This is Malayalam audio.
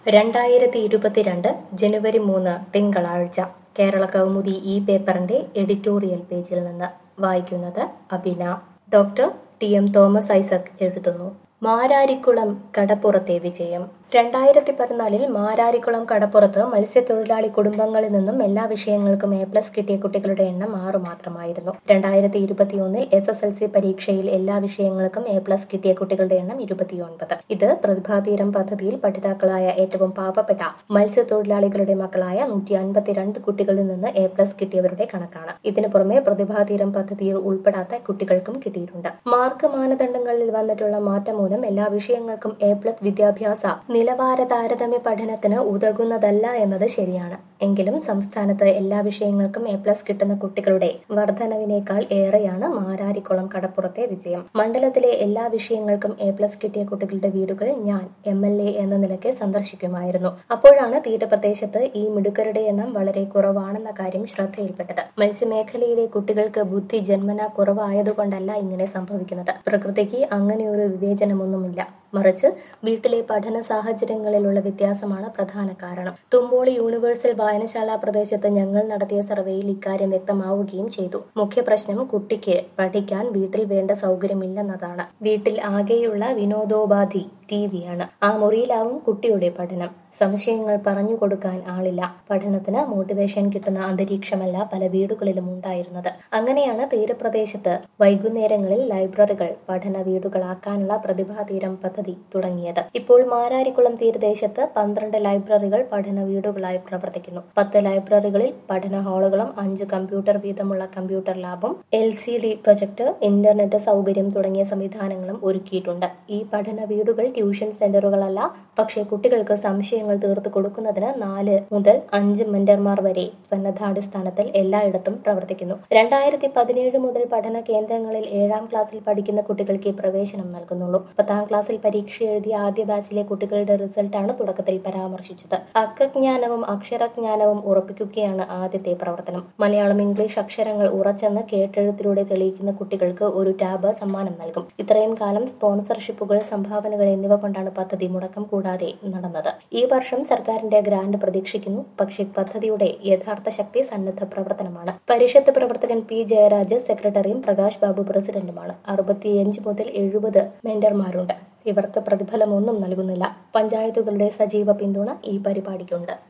രണ്ടായിരത്തി ഇരുപത്തിരണ്ട് ജനുവരി മൂന്ന് തിങ്കളാഴ്ച കേരള കൗമുദി ഈ പേപ്പറിന്റെ എഡിറ്റോറിയൽ പേജിൽ നിന്ന് വായിക്കുന്നത് Abina doctor T M Thomas Isaac എഴുതുന്നു മാരാരിക്കുളം കടപ്പുറത്തെ വിജയം രണ്ടായിരത്തി പതിനാലിൽ മാരാരിക്കുളം കടപ്പുറത്ത് മത്സ്യത്തൊഴിലാളി കുടുംബങ്ങളിൽ നിന്നും എല്ലാ വിഷയങ്ങൾക്കും എ പ്ലസ് കിട്ടിയ കുട്ടികളുടെ എണ്ണം ആറു മാത്രമായിരുന്നു രണ്ടായിരത്തി ഇരുപത്തിയൊന്നിൽ എസ് എസ് എൽ സി പരീക്ഷയിൽ എല്ലാ വിഷയങ്ങൾക്കും എ പ്ലസ് കിട്ടിയ കുട്ടികളുടെ എണ്ണം ഇരുപത്തിയൊൻപത് ഇത് പ്രതിഭാതീരം പദ്ധതിയിൽ പഠിതാക്കളായ ഏറ്റവും പാവപ്പെട്ട മത്സ്യത്തൊഴിലാളികളുടെ മക്കളായ നൂറ്റി അൻപത്തിരണ്ട് കുട്ടികളിൽ നിന്ന് എ പ്ലസ് കിട്ടിയവരുടെ കണക്കാണ് ഇതിനു പുറമെ പ്രതിഭാതീരം പദ്ധതിയിൽ ഉൾപ്പെടാത്ത കുട്ടികൾക്കും കിട്ടിയിട്ടുണ്ട് മാർക്ക് മാനദണ്ഡങ്ങളിൽ വന്നിട്ടുള്ള മാറ്റം മൂലം എല്ലാ വിഷയങ്ങൾക്കും എ പ്ലസ് വിദ്യാഭ്യാസ നിലവാര താരതമ്യ പഠനത്തിന് ഉതകുന്നതല്ല എന്നത് ശരിയാണ് എങ്കിലും സംസ്ഥാനത്ത് എല്ലാ വിഷയങ്ങൾക്കും എ പ്ലസ് കിട്ടുന്ന കുട്ടികളുടെ വർധനവിനേക്കാൾ ഏറെയാണ് മാരാരിക്കുളം കടപ്പുറത്തെ വിജയം മണ്ഡലത്തിലെ എല്ലാ വിഷയങ്ങൾക്കും എ പ്ലസ് കിട്ടിയ കുട്ടികളുടെ വീടുകൾ ഞാൻ എം എൽ എ എന്ന നിലയ്ക്ക് സന്ദർശിക്കുമായിരുന്നു അപ്പോഴാണ് തീരപ്രദേശത്ത് ഈ മിടുക്കരുടെ എണ്ണം വളരെ കുറവാണെന്ന കാര്യം ശ്രദ്ധയിൽപ്പെട്ടത് മത്സ്യമേഖലയിലെ കുട്ടികൾക്ക് ബുദ്ധി ജന്മന കുറവായതുകൊണ്ടല്ല ഇങ്ങനെ സംഭവിക്കുന്നത് പ്രകൃതിക്ക് അങ്ങനെയൊരു വിവേചനമൊന്നുമില്ല മറിച്ച് വീട്ടിലെ പഠന സാഹചര്യങ്ങളിലുള്ള വ്യത്യാസമാണ് പ്രധാന കാരണം തുമ്പോളി യൂണിവേഴ്സൽ വായനശാല പ്രദേശത്ത് ഞങ്ങൾ നടത്തിയ സർവേയിൽ ഇക്കാര്യം വ്യക്തമാവുകയും ചെയ്തു മുഖ്യ പ്രശ്നം കുട്ടിക്ക് പഠിക്കാൻ വീട്ടിൽ വേണ്ട സൗകര്യമില്ലെന്നതാണ് വീട്ടിൽ ആകെയുള്ള വിനോദോപാധി ടി വിയാണ് ആ മുറിയിലാവും കുട്ടിയുടെ പഠനം സംശയങ്ങൾ പറഞ്ഞു കൊടുക്കാൻ ആളില്ല പഠനത്തിന് മോട്ടിവേഷൻ കിട്ടുന്ന അന്തരീക്ഷമല്ല പല വീടുകളിലും ഉണ്ടായിരുന്നത് അങ്ങനെയാണ് തീരപ്രദേശത്ത് വൈകുന്നേരങ്ങളിൽ ലൈബ്രറികൾ പഠന വീടുകളാക്കാനുള്ള പ്രതിഭാതീരം പദ്ധതി തുടങ്ങിയത് ഇപ്പോൾ മാരാരിക്കുളം തീരദേശത്ത് പന്ത്രണ്ട് ലൈബ്രറികൾ പഠന വീടുകളായി പ്രവർത്തിക്കുന്നു പത്ത് ലൈബ്രറികളിൽ പഠന ഹാളുകളും അഞ്ച് കമ്പ്യൂട്ടർ വീതമുള്ള കമ്പ്യൂട്ടർ ലാബും L C D project internet സൗകര്യം തുടങ്ങിയ സംവിധാനങ്ങളും ഒരുക്കിയിട്ടുണ്ട് ഈ പഠന വീടുകൾ ട്യൂഷൻ സെന്ററുകളല്ല പക്ഷേ കുട്ടികൾക്ക് സംശയങ്ങൾ തീർത്തു കൊടുക്കുന്നതിന് നാല് മുതൽ അഞ്ച് മെന്റർമാർ വരെ സന്നദ്ധാടിസ്ഥാനത്തിൽ എല്ലായിടത്തും പ്രവർത്തിക്കുന്നു രണ്ടായിരത്തി പതിനേഴ് മുതൽ പഠന കേന്ദ്രങ്ങളിൽ ഏഴാം ക്ലാസ്സിൽ പഠിക്കുന്ന കുട്ടികൾക്ക് പ്രവേശനം നൽകുന്നുള്ളൂ പത്താം ക്ലാസ്സിൽ പരീക്ഷ എഴുതിയ ആദ്യ ബാച്ചിലെ കുട്ടികളുടെ റിസൾട്ടാണ് തുടക്കത്തിൽ പരാമർശിച്ചത് അക്കജ്ഞാനവും അക്ഷരജ്ഞാനവും ഉറപ്പിക്കുകയാണ് ആദ്യത്തെ പ്രവർത്തനം മലയാളം ഇംഗ്ലീഷ് അക്ഷരങ്ങൾ ഉറച്ചെന്ന് കേട്ടെഴുത്തിലൂടെ തെളിയിക്കുന്ന കുട്ടികൾക്ക് ഒരു ടാബ് സമ്മാനം നൽകും ഇത്രയും കാലം സ്പോൺസർഷിപ്പുകൾ സംഭാവനകൾ എന്നിവ കൊണ്ടാണ് പദ്ധതി മുടക്കം കൂടാതെ നടന്നത് ഈ വർഷം സർക്കാരിന്റെ ഗ്രാന്റ് പ്രതീക്ഷിക്കുന്നു പക്ഷേ പദ്ധതിയുടെ യഥാർത്ഥ ശക്തി സന്നദ്ധ പ്രവർത്തനമാണ് പരിഷത്ത് പ്രവർത്തകൻ പി ജയരാജ് സെക്രട്ടറിയും പ്രകാശ് ബാബു പ്രസിഡന്റുമാണ് അറുപത്തിയഞ്ച് മുതൽ എഴുപത് മെന്റർമാരുണ്ട് ഇവർക്ക് പ്രതിഫലമൊന്നും നൽകുന്നില്ല പഞ്ചായത്തുകളുടെ സജീവ പിന്തുണ ഈ പരിപാടിക്കുണ്ട്